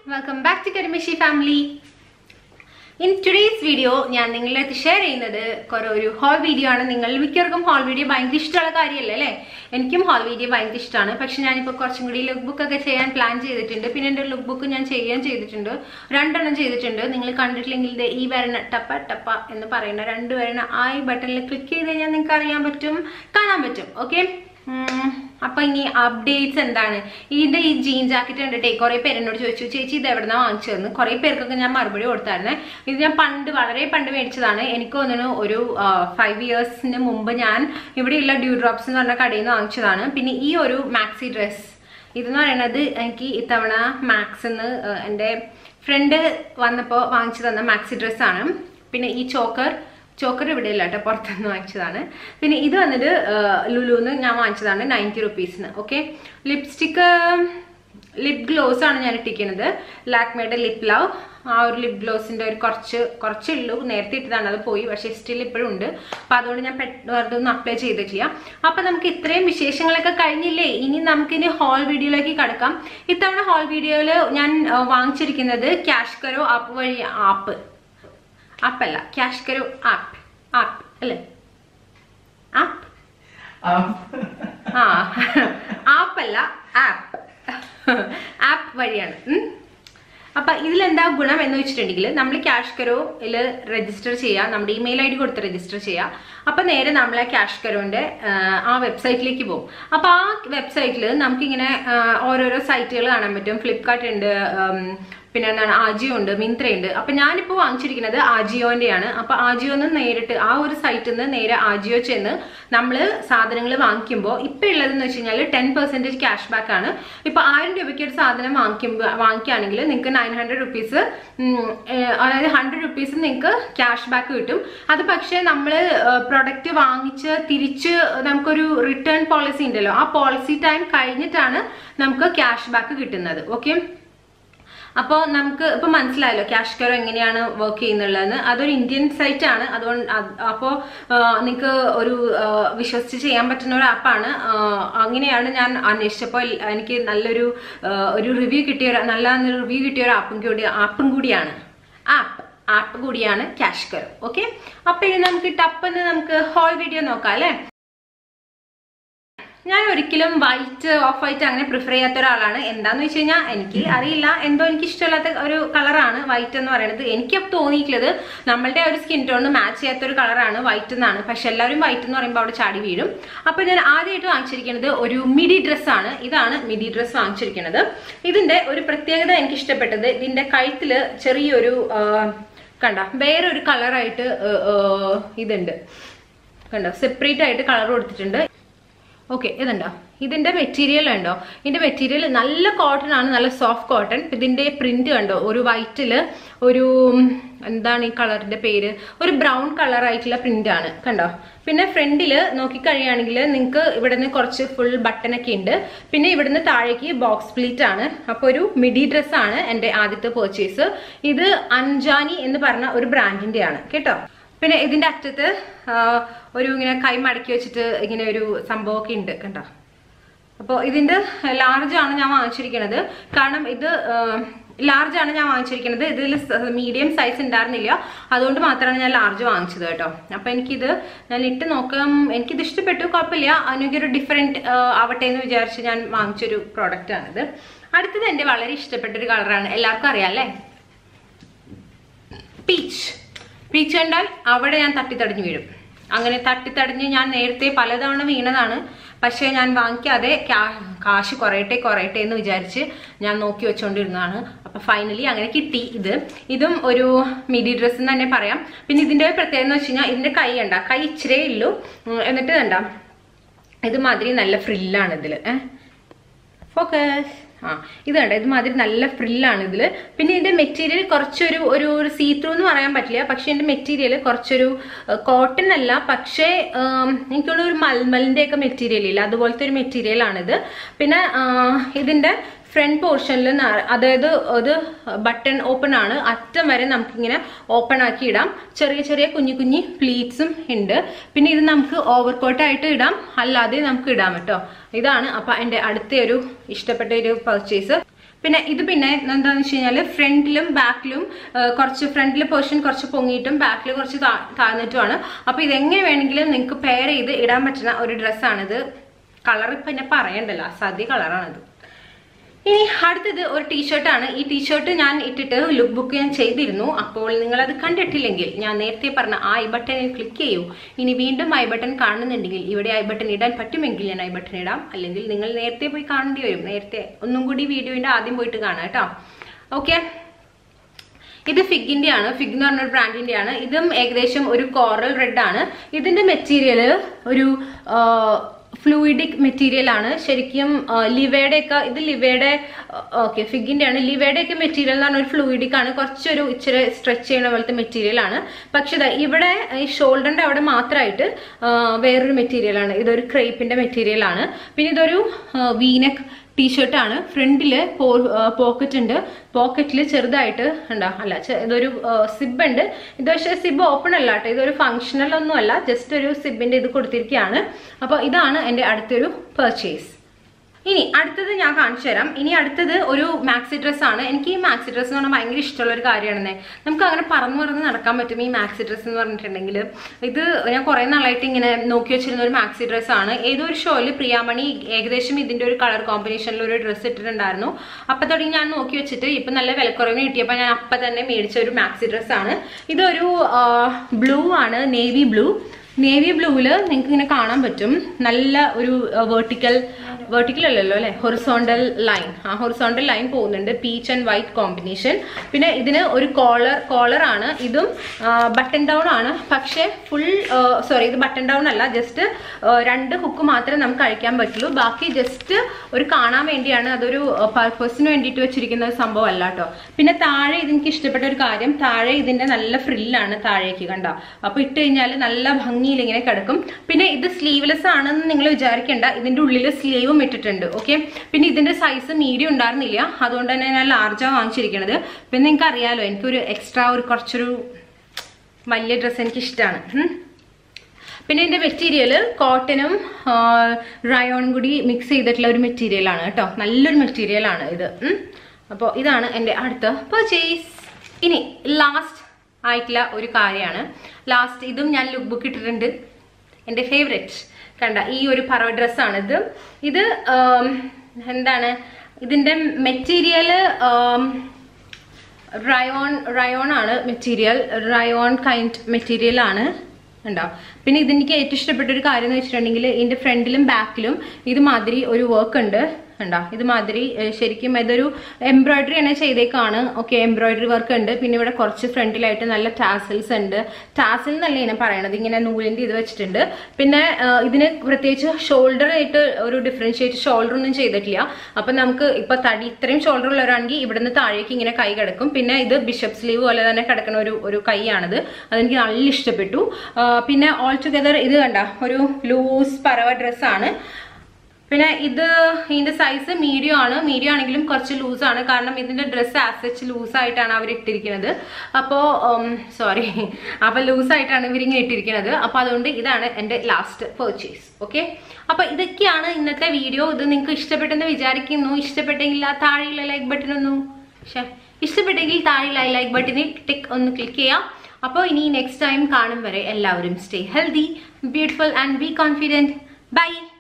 Welcome back to Karimishi family in today's video ഞാൻ നിങ്ങളുടെ അടുത്ത് ഷെയർ ചെയ്യുന്നത് കുറെ ഒരു ഹോൾ വീഡിയോ ആണ് നിങ്ങൾ മിക്കവർക്കും ഹോൾ വീഡിയോ ഭയങ്കര ഇഷ്ടമുള്ള കാര്യമല്ലേ അല്ലേ എനിക്കും ഹോൾ വീഡിയോ ഭയങ്കര ഇഷ്ടമാണ് പക്ഷെ ഞാനിപ്പോൾ കുറച്ചും കൂടി ലുക്ക് ബുക്ക് ഒക്കെ ചെയ്യാൻ പ്ലാൻ ചെയ്തിട്ടുണ്ട് പിന്നെ എൻ്റെ ലുക്ക് ബുക്ക് ഞാൻ ചെയ്യാൻ ചെയ്തിട്ടുണ്ട് രണ്ടെണ്ണം ചെയ്തിട്ടുണ്ട് നിങ്ങൾ കണ്ടിട്ടില്ലെങ്കിൽ ദേ ഈ വരണ ടപ്പ ടപ്പ എന്ന് പറയുന്ന രണ്ട് വരണ ആ ഈ ബട്ടണിൽ ക്ലിക്ക് ചെയ്ത് കഴിഞ്ഞാൽ നിങ്ങൾക്ക് അറിയാൻ പറ്റും കാണാൻ പറ്റും ഓക്കെ അപ്പൊ ഇനി അപ്ഡേറ്റ്സ് എന്താണ് ഇതിന്റെ ഈ ജീൻ ജാക്കറ്റ് കണ്ടിട്ടേ കുറെ പേര് എന്നോട് ചോദിച്ചു ചേച്ചി ഇത് എവിടെന്നാ വാങ്ങിച്ചതെന്ന് കുറെ പേർക്കൊക്കെ ഞാൻ മറുപടി കൊടുത്തായിരുന്നേ ഇത് ഞാൻ പണ്ട് വളരെ പണ്ട് മേടിച്ചതാണ് എനിക്ക് തോന്നുന്നു ഒരു ഫൈവ് ഇയേഴ്സിന് മുമ്പ് ഞാൻ ഇവിടെയുള്ള ഡ്യൂ ഡ്രോപ്സ് എന്ന് പറഞ്ഞ കടയിൽ നിന്ന് വാങ്ങിച്ചതാണ് പിന്നെ ഈ ഒരു മാക്സി ഡ്രസ് ഇതെന്ന് പറയുന്നത് എനിക്ക് ഇത്തവണ മാക്സ് എന്ന് എൻ്റെ ഫ്രണ്ട് വന്നപ്പോൾ വാങ്ങിച്ചു തന്ന മാക്സി ഡ്രസ്സാണ് പിന്നെ ഈ ചോക്കർ ചോക്കർ ഇവിടെ ഇല്ല കേട്ടോ പുറത്തുനിന്ന് വാങ്ങിച്ചതാണ് പിന്നെ ഇത് വന്നിട്ട് ലുലുന്ന് ഞാൻ വാങ്ങിച്ചതാണ് നയൻറ്റി റുപ്പീസിന് ഓക്കെ ലിപ്സ്റ്റിക്ക് ലിപ് ഗ്ലോസ് ആണ് ഞാൻ ഇട്ടിരിക്കുന്നത് ലാക്മേയുടെ ലിപ് ലവ് ആ ഒരു ലിപ് ഗ്ലോസിന്റെ ഒരു കുറച്ച് കുറച്ചുള്ളൂ നേരത്തെ ഇട്ടതാണ് അത് പോയി പക്ഷെ സ്റ്റിൽ ഇപ്പോഴും ഉണ്ട് അപ്പൊ അതുകൊണ്ട് ഞാൻ വെറുതെ ഒന്നും അപ്ലൈ ചെയ്തിട്ടില്ല അപ്പൊ നമുക്ക് ഇത്രയും വിശേഷങ്ങളൊക്കെ കഴിഞ്ഞില്ലേ ഇനി നമുക്കിനി ഹോൾ വീഡിയോയിലേക്ക് കടക്കാം ഇത്തവണ ഹോൾ വീഡിയോയിൽ ഞാൻ ആ, വാങ്ങിച്ചിരിക്കുന്നത് ക്യാഷ് കരോ ആപ്പ് വഴി ആപ്പ് ആപ്പല്ല ക്യാഷ് കരോ ആപ്പ് ആപ്പ് അല്ലേ ആപ്പ് ആ ആപ്പല്ല ആപ്പ് ആപ്പ് വഴിയാണ് ഉം. അപ്പൊ ഇതിലെന്താ ഗുണം എന്ന് വെച്ചിട്ടുണ്ടെങ്കിൽ നമ്മൾ ക്യാഷ് കരോയിൽ രജിസ്റ്റർ ചെയ്യുക നമ്മുടെ ഇമെയിൽ ഐ ഡി കൊടുത്ത് രജിസ്റ്റർ ചെയ്യുക അപ്പൊ നേരെ നമ്മൾ ക്യാഷ് കരോന്റെ ആ വെബ്സൈറ്റിലേക്ക് പോകും അപ്പൊ ആ വെബ്സൈറ്റിൽ നമുക്കിങ്ങനെ ആ, ഓരോരോ സൈറ്റുകൾ കാണാൻ പറ്റും ഫ്ലിപ്കാർട്ട് ഉണ്ട് ഉം, പിന്നെ എന്താണ് ആജിയോ ഉണ്ട് മിന്ത്ര ഉണ്ട് അപ്പൊ ഞാനിപ്പോ വാങ്ങിച്ചിരിക്കുന്നത് ആജിയോന്റെ ആണ് അപ്പൊ ആജിയോന്ന് നേരിട്ട് ആ ഒരു സൈറ്റിൽ നിന്ന് നേരെ ആജിയോ ചെന്ന് നമ്മൾ സാധനങ്ങൾ വാങ്ങിക്കുമ്പോൾ ഇപ്പൊ ഉള്ളതെന്ന് വെച്ച് കഴിഞ്ഞാൽ ടെൻ പെർസെന്റേജ് ക്യാഷ് ബാക്ക് ആണ് ഇപ്പൊ ആയിരം രൂപയ്ക്ക് ഒരു സാധനം വാങ്ങിക്കുമ്പോൾ വാങ്ങിക്കുകയാണെങ്കിൽ നിങ്ങൾക്ക് നയൻ ഹൺഡ്രഡ് റുപ്പീസ് അതായത് ഹൺഡ്രഡ് റുപ്പീസ് നിങ്ങൾക്ക് ക്യാഷ് ബാക്ക് കിട്ടും അത് പക്ഷേ നമ്മൾ പ്രൊഡക്റ്റ് വാങ്ങിച്ച് തിരിച്ച് നമുക്കൊരു റിട്ടേൺ പോളിസി ഉണ്ടല്ലോ ആ പോളിസി ടൈം കഴിഞ്ഞിട്ടാണ് നമുക്ക് ക്യാഷ് ബാക്ക് കിട്ടുന്നത് ഓക്കെ അപ്പോൾ നമുക്ക് ഇപ്പൊ മനസ്സിലായല്ലോ ക്യാഷ് കെയർ എങ്ങനെയാണ് വർക്ക് ചെയ്യുന്നുള്ളതെന്ന് അതൊരു ഇന്ത്യൻ സൈറ്റ് ആണ് അതുകൊണ്ട് അപ്പോൾ നിങ്ങൾക്ക് ഒരു ആ, വിശ്വസിച്ച് ചെയ്യാൻ പറ്റുന്ന ഒരു ആപ്പാണ് അങ്ങനെയാണ് ഞാൻ അന്വേഷിച്ചപ്പോൾ എനിക്ക് നല്ലൊരു ആ, ഒരു റിവ്യൂ കിട്ടിയ ഒരു- നല്ല റിവ്യൂ കിട്ടിയ ഒരു ആപ്പും കൂടി ആപ്പും കൂടിയാണ് ആപ്പ് ആപ്പ് കൂടിയാണ് ക്യാഷ് കെയർ ഓക്കെ അപ്പൊ ഇനി നമുക്ക് ടപ്പെന്ന് നമുക്ക് ഹോൾ വീഡിയോ നോക്കാം അല്ലേ ഞാൻ ഒരിക്കലും വൈറ്റ് ഓഫ് വൈറ്റ് അങ്ങനെ പ്രിഫർ ചെയ്യാത്ത ഒരാളാണ് എന്താന്ന് വെച്ച് കഴിഞ്ഞാൽ എനിക്ക് അറിയില്ല എന്തോ എനിക്ക് ഇഷ്ടമില്ലാത്ത ഒരു കളറാണ് വൈറ്റ് എന്ന് പറയുന്നത് എനിക്ക് തോന്നിയിട്ടുള്ളത് നമ്മളുടെ ഒരു സ്കിൻ ടോണിന് മാച്ച് ചെയ്യാത്ത ഒരു കളറാണ് വൈറ്റ് എന്നാണ് പക്ഷെ എല്ലാവരും വൈറ്റ് എന്ന് പറയുമ്പോൾ അവിടെ ചാടി വീഴും അപ്പൊ ഞാൻ ആദ്യമായിട്ട് വാങ്ങിച്ചിരിക്കുന്നത് ഒരു മിഡി ഡ്രസ്സാണ് ഇതാണ് മിഡി ഡ്രസ്സ് വാങ്ങിച്ചിരിക്കുന്നത് ഇതിന്റെ ഒരു പ്രത്യേകത എനിക്ക് ഇഷ്ടപ്പെട്ടത് ഇതിന്റെ കഴുത്തില് ചെറിയൊരു ആ, കണ്ട വേറൊരു കളറായിട്ട് ഇതുണ്ട് കണ്ടോ സെപ്പറേറ്റ് ആയിട്ട് കളർ കൊടുത്തിട്ടുണ്ട് ഓക്കെ ഇതുണ്ടോ ഇതിന്റെ മെറ്റീരിയൽ ഉണ്ടോ ഇതിന്റെ മെറ്റീരിയൽ നല്ല കോട്ടൺ ആണ് നല്ല സോഫ്റ്റ് കോട്ടൺ ഇതിന്റെ പ്രിന്റ് കണ്ടോ ഒരു വൈറ്റില് ഒരു ഉം, എന്താണ് ഈ കളറിന്റെ പേര് ഒരു ബ്രൗൺ കളർ ആയിട്ടുള്ള പ്രിന്റ് ആണ് കണ്ടോ പിന്നെ ഫ്രണ്ടില് നോക്കിക്കഴിയുകയാണെങ്കിൽ നിങ്ങൾക്ക് ഇവിടുന്ന് കുറച്ച് ഫുൾ ബട്ടൺ ഒക്കെ ഉണ്ട് പിന്നെ ഇവിടുന്ന് താഴേക്ക് ബോക്സ് പ്ലീറ്റ് ആണ് അപ്പോൾ ഒരു മിഡി ഡ്രസ് ആണ് എൻ്റെ ആദ്യത്തെ പർച്ചേസ് ഇത് അൻജാനി എന്ന് പറഞ്ഞ ഒരു ബ്രാൻഡിന്റെ ആണ് കേട്ടോ പിന്നെ ഇതിന്റെ അറ്റത്ത് ആ, ഒരു ഇങ്ങനെ കൈ മടക്കി വെച്ചിട്ട് ഇങ്ങനെ ഒരു സംഭവമൊക്കെ ഉണ്ട് കണ്ടോ അപ്പോൾ ഇതിന്റെ ലാർജ് ആണ് ഞാൻ വാങ്ങിച്ചിരിക്കുന്നത് കാരണം ഇത് ലാർജ് ആണ് ഞാൻ വാങ്ങിച്ചിരിക്കുന്നത് ഇതിൽ മീഡിയം സൈസ് ഉണ്ടായിരുന്നില്ല അതുകൊണ്ട് മാത്രമാണ് ഞാൻ ലാർജ് വാങ്ങിച്ചത് കേട്ടോ അപ്പൊ എനിക്കിത് ഞാൻ ഇട്ട് നോക്കാം എനിക്കിത് ഇഷ്ടപ്പെട്ടു കുഴപ്പമില്ല എനിക്കൊരു ഡിഫറെന്റ് ആവട്ടെ എന്ന് വിചാരിച്ച് ഞാൻ വാങ്ങിച്ചൊരു പ്രോഡക്റ്റ് ആണിത് അടുത്തത് എൻ്റെ വളരെ ഇഷ്ടപ്പെട്ട ഒരു കളറാണ് എല്ലാവർക്കും അറിയാം അല്ലേ പീച്ച് പീച്ച് കണ്ടാൽ അവിടെ ഞാൻ തട്ടിത്തടഞ്ഞു വീഴും അങ്ങനെ തട്ടിത്തടഞ്ഞ് ഞാൻ നേരത്തെ പലതവണ വീണതാണ് പക്ഷേ ഞാൻ വാങ്ങിക്കാതെ കാ- കാശ് കുറയട്ടെ കുറയട്ടെ എന്ന് വിചാരിച്ച് ഞാൻ നോക്കി വെച്ചുകൊണ്ടിരുന്നതാണ് അപ്പൊ ഫൈനലി അങ്ങനെ കിട്ടി ഇത് ഇതും ഒരു മിഡി ഡ്രസ്സ് എന്ന് തന്നെ പറയാം പിന്നെ ഇതിന്റെ പ്രത്യേകത എന്ന് വെച്ച് കഴിഞ്ഞാൽ ഇതിന്റെ കൈ കണ്ട കൈ ഇച്ചിരേ ഉള്ളൂ ഉം, എന്നിട്ട് കണ്ട ഇത് മാതിരി നല്ല ഫ്രില്ലാണ് ഇതിൽ ഏഹ് ഫോക്കസ് ആ ഇത് കണ്ട ഇത് മാതിരി നല്ല ഫ്രില്ലാണ് ഇതിൽ പിന്നെ ഇതിന്റെ മെറ്റീരിയൽ കുറച്ചൊരു ഒരു ഒരു സീ ത്രൂ എന്ന് പറയാൻ പറ്റില്ല പക്ഷെ ഇതിന്റെ മെറ്റീരിയൽ കുറച്ചൊരു കോട്ടൺ അല്ല പക്ഷേ ഉം, എനിക്ക് തോന്നുന്നു ഒരു മൽമലിന്റെ ഒക്കെ മെറ്റീരിയൽ ഇല്ല അതുപോലത്തെ ഒരു മെറ്റീരിയൽ ആണിത് പിന്നെ ആ, ഇതിന്റെ ഫ്രണ്ട് പോർഷനിൽ അതായത് അത് ബട്ടൺ ഓപ്പൺ ആണ് അറ്റം വരെ നമുക്കിങ്ങനെ ഓപ്പൺ ആക്കി ഇടാം ചെറിയ ചെറിയ കുഞ്ഞു കുഞ്ഞി പ്ലീറ്റ്സും ഉണ്ട് പിന്നെ ഇത് നമുക്ക് ഓവർ കോട്ടായിട്ട് ഇടാം അല്ലാതെ നമുക്ക് ഇടാം കേട്ടോ ഇതാണ് അപ്പൊ എൻ്റെ അടുത്ത ഒരു ഇഷ്ടപ്പെട്ട ഒരു പർച്ചേസ് പിന്നെ ഇത് പിന്നെ എന്താണെന്ന് വെച്ച് കഴിഞ്ഞാൽ ഫ്രണ്ടിലും ബാക്കിലും കുറച്ച് ഫ്രണ്ടിലെ പോർഷൻ കുറച്ച് പൊങ്ങിയിട്ടും ബാക്കിൽ കുറച്ച് താ- താഴ്ന്നിട്ടുമാണ് അപ്പോൾ ഇതെങ്ങനെ വേണമെങ്കിലും നിങ്ങൾക്ക് പെയർ ചെയ്ത് ഇടാൻ പറ്റുന്ന ഒരു ഡ്രസ്സാണിത് കളർ പിന്നെ പറയണ്ടല്ലോ അസാധ്യ കളറാണിത് ഇനി അടുത്തത് ഒരു ടീഷർട്ടാണ് ഈ ടീഷർട്ട് ഞാൻ ഇട്ടിട്ട് ലുക്ക് ബുക്ക് ഞാൻ ചെയ്തിരുന്നു അപ്പോൾ നിങ്ങൾ അത് കണ്ടിട്ടില്ലെങ്കിൽ ഞാൻ നേരത്തെ പറഞ്ഞ ആ ഐ ബട്ടണിൽ ക്ലിക്ക് ചെയ്യൂ ഇനി വീണ്ടും ഐ ബട്ടൺ കാണുന്നുണ്ടെങ്കിൽ ഇവിടെ ഐ ബട്ടൺ ഇടാൻ പറ്റുമെങ്കിൽ ഞാൻ ഐ ബട്ടൺ ഇടാം അല്ലെങ്കിൽ നിങ്ങൾ നേരത്തെ പോയി കാണേണ്ടി വരും നേരത്തെ ഒന്നും കൂടി വീഡിയോയുടെ ആദ്യം പോയിട്ട് കാണാം കേട്ടോ ഓക്കെ ഇത് ഫിഗിന്റെ ആണ് ഫിഗ് എന്ന് പറഞ്ഞ ബ്രാൻഡിന്റെ ആണ് ഇതും ഏകദേശം ഒരു കോറൽ റെഡ് ആണ് ഇതിന്റെ മെറ്റീരിയൽ ഒരു ഫ്ലൂയിഡിക് മെറ്റീരിയൽ ആണ് ശരിക്കും ആ, ലിവയുടെ ഒക്കെ ഇത് ലിവയുടെ ഓക്കെ ഫിഗിന്റെ ആണ് ലിവയുടെ ഒക്കെ മെറ്റീരിയൽ എന്ന് പറഞ്ഞാൽ ഒരു ഫ്ലൂയിഡിക് ആണ് കുറച്ചൊരു ഇച്ചിരി സ്ട്രെച്ച് ചെയ്യണ പോലത്തെ മെറ്റീരിയൽ ആണ് പക്ഷെ ദാ ഇവിടെ ഈ ഷോൾഡറിന്റെ അവിടെ മാത്രമായിട്ട് ആ, വേറൊരു മെറ്റീരിയൽ ആണ് ഇതൊരു ക്രേപ്പിന്റെ മെറ്റീരിയൽ ആണ് പിന്നെ ഇതൊരു വീനക്ക് ടീഷർട്ട് ആണ് ഫ്രണ്ടില് പോക്കറ്റ് ഉണ്ട് പോക്കറ്റിൽ ചെറുതായിട്ട് ഉണ്ടോ അല്ല ചെ- ഇതൊരു സിബ് ഉണ്ട് ഇത് പക്ഷേ സിബ് ഓപ്പൺ അല്ല കേട്ടോ ഇതൊരു ഫങ്ഷണൽ ഒന്നും അല്ല ജസ്റ്റ് ഒരു സിബിന്റെ ഇത് കൊടുത്തിരിക്കുകയാണ് അപ്പോൾ ഇതാണ് എൻ്റെ അടുത്തൊരു പർച്ചേസ് ഇനി അടുത്തത് ഞാൻ കാണിച്ചു തരാം ഇനി അടുത്തത് ഒരു മാക്സി ഡ്രസ് ആണ് എനിക്ക് ഈ മാക്സി ഡ്രസ് എന്ന് പറഞ്ഞാൽ ഭയങ്കര ഇഷ്ടമുള്ള ഒരു കാര്യമാണെന്നേ നമുക്ക് അങ്ങനെ പറന്ന് പറന്ന് നടക്കാൻ പറ്റും ഈ മാക്സി ഡ്രസ് എന്ന് പറഞ്ഞിട്ടുണ്ടെങ്കിൽ ഇത് ഞാൻ കുറേ നാളായിട്ട് ഇങ്ങനെ നോക്കി വെച്ചിരുന്ന ഒരു മാക്സി ഡ്രസ് ആണ് ഏതോ ഒരു ഷോയിൽ പ്രിയാമണി ഏകദേശം ഇതിന്റെ ഒരു കളർ കോമ്പിനേഷനിൽ ഒരു ഡ്രസ്സ് ഇട്ടിട്ടുണ്ടായിരുന്നു അപ്പൊ തുടങ്ങി ഞാൻ നോക്കി വെച്ചിട്ട് ഇപ്പൊ നല്ല വിലക്കുറവിന് കിട്ടിയപ്പോൾ ഞാൻ അപ്പൊ തന്നെ മേടിച്ച ഒരു മാക്സി ഡ്രസ് ആണ് ഇതൊരു ബ്ലൂ ആണ് നേവി ബ്ലൂ നേവി ബ്ലൂവിൽ നിങ്ങൾക്ക് ഇങ്ങനെ കാണാൻ പറ്റും നല്ല ഒരു വേർട്ടിക്കൽ വേർട്ടിക്കൽ അല്ലല്ലോ അല്ലെ ഹൊറിസോണ്ടൽ ലൈൻ ആ ഹൊറിസോണ്ടൽ ലൈൻ പോകുന്നുണ്ട് പീച്ച് ആൻഡ് വൈറ്റ് കോമ്പിനേഷൻ പിന്നെ ഇതിന് ഒരു കോളർ കോളർ ആണ് ഇതും ബട്ടൺ ഡൗൺ ആണ് പക്ഷേ ഫുൾ സോറി ഇത് ബട്ടൺ ഡൗൺ അല്ല ജസ്റ്റ് രണ്ട് ഹുക്ക് മാത്രമേ നമുക്ക് അഴിക്കാൻ പറ്റുള്ളൂ ബാക്കി ജസ്റ്റ് ഒരു കാണാൻ വേണ്ടിയാണ് അതൊരു പർപ്പസിന് വേണ്ടിയിട്ട് വെച്ചിരിക്കുന്ന ഒരു സംഭവം അല്ല കേട്ടോ പിന്നെ താഴെ ഇതെനിക്ക് ഇഷ്ടപ്പെട്ട ഒരു കാര്യം താഴെ ഇതിന്റെ നല്ല ഫ്രില്ലാണ് താഴേക്ക് കണ്ട അപ്പൊ ഇട്ട് കഴിഞ്ഞാൽ നല്ല ഭംഗിയിൽ ഇങ്ങനെ കിടക്കും പിന്നെ ഇത് സ്ലീവ്ലെസ് ആണെന്ന് നിങ്ങൾ വിചാരിക്കേണ്ട ഇതിന്റെ ഉള്ളിൽ സ്ലീവും ഇട്ടിട്ടുണ്ട് ഓക്കെ പിന്നെ ഇതിന്റെ സൈസ് മീഡിയം ഉണ്ടായിരുന്നില്ല അതുകൊണ്ട് തന്നെ ഞാൻ ലാർജാണ് വാങ്ങിച്ചിരിക്കുന്നത് പിന്നെ നിങ്ങൾക്ക് അറിയാലോ എനിക്കൊരു എക്സ്ട്രാ ഒരു കുറച്ചൊരു വലിയ ഡ്രസ്സ് എനിക്ക് ഇഷ്ടമാണ് പിന്നെ ഇതിന്റെ മെറ്റീരിയൽ കോട്ടനും റയോണും കൂടി മിക്സ് ചെയ്തിട്ടുള്ള ഒരു മെറ്റീരിയൽ ആണ് കേട്ടോ നല്ലൊരു മെറ്റീരിയൽ ആണ് ഇത് അപ്പോൾ ഇതാണ് എൻ്റെ അടുത്ത പർച്ചേസ് ഇനി ലാസ്റ്റ് ആയിട്ടുള്ള ഒരു കാര്യമാണ് ലാസ്റ്റ് ഇതും ഞാൻ ലുക്ക് ബുക്ക് ഇട്ടിട്ടുണ്ട് എൻ്റെ ഫേവറേറ്റ് കണ്ട ഈ ഒരു പറവ ഡ്രസ്സാണ് ഇത് ഇത് ആം, എന്താണ് ഇതിന്റെ മെറ്റീരിയൽ റയോൺ റയോൺ ആണ് മെറ്റീരിയൽ റയോൺ കൈൻഡ് മെറ്റീരിയൽ ആണ് ഉണ്ടോ പിന്നെ ഇതെനിക്ക് ഏറ്റവും ഇഷ്ടപ്പെട്ട ഒരു കാര്യം എന്ന് വെച്ചിട്ടുണ്ടെങ്കിൽ ഇതിന്റെ ഫ്രണ്ടിലും ബാക്കിലും ഇതുമാതിരി ഒരു വർക്ക് ഉണ്ട് ഉണ്ടോ ഇതുമാതിരി ഏഹ്, ശരിക്കും ഇതൊരു എംബ്രോയിഡറി തന്നെ ചെയ്തേക്കാണ് ഓക്കെ എംബ്രോയിഡറി വർക്ക് ഉണ്ട് പിന്നെ ഇവിടെ കുറച്ച് ഫ്രണ്ടിലായിട്ട് നല്ല ടാസൽസ് ഉണ്ട് ടാസൽ എന്നല്ല ഞാൻ പറയണത് ഇങ്ങനെ നൂലിന്റെ ഇത് വെച്ചിട്ടുണ്ട് പിന്നെ ഏഹ്, ഇതിന് പ്രത്യേകിച്ച് ഷോൾഡർ ആയിട്ട് ഒരു ഡിഫറൻഷിയേറ്റ് ഷോൾഡർ ഒന്നും ചെയ്തിട്ടില്ല അപ്പൊ നമുക്ക് ഇപ്പൊ തടി ഇത്രയും ഷോൾഡർ ഉള്ളവരാണെങ്കിൽ ഇവിടുന്ന് താഴേക്ക് ഇങ്ങനെ കൈ കിടക്കും പിന്നെ ഇത് ബിഷപ്പ് സ്ലീവ് പോലെ തന്നെ കിടക്കുന്ന ഒരു ഒരു കൈയാണിത് അതെനിക്ക് നല്ല ഇഷ്ടപ്പെട്ടു ആ, പിന്നെ ഓൾ ടുഗദർ ഇത് കണ്ട ഒരു ലൂസ് പറവ ഡ്രസ്സാണ് പിന്നെ ഇത് ഇതിന്റെ സൈസ് മീഡിയം ആണ് മീഡിയം ആണെങ്കിലും കുറച്ച് ലൂസ് ആണ് കാരണം ഇതിന്റെ ഡ്രസ്സ് ആസച്ച് ലൂസ് ആയിട്ടാണ് അവർ ഇട്ടിരിക്കുന്നത് അപ്പോ സോറി അപ്പൊ ലൂസ് ആയിട്ടാണ് ഇവരിങ്ങനെ ഇട്ടിരിക്കുന്നത് അപ്പൊ അതുകൊണ്ട് ഇതാണ് എന്റെ ലാസ്റ്റ് പർച്ചേസ് ഓക്കെ അപ്പൊ ഇതൊക്കെയാണ് ഇന്നത്തെ വീഡിയോ ഇത് നിങ്ങൾക്ക് ഇഷ്ടപ്പെട്ടെന്ന് വിചാരിക്കുന്നു ഇഷ്ടപ്പെട്ടെങ്കിൽ ആ താഴെയുള്ള ലൈക്ക് ബട്ടൺ ഒന്ന് ശ്ശെ, ഇഷ്ടപ്പെട്ടെങ്കിൽ താഴെയുള്ള ലൈക്ക് ബട്ടണിൽ ടിക്ക് ഒന്ന് ക്ലിക്ക് ചെയ്യാം അപ്പോൾ ഇനി നെക്സ്റ്റ് ടൈം കാണും വരെ എല്ലാവരും stay healthy beautiful and be confident by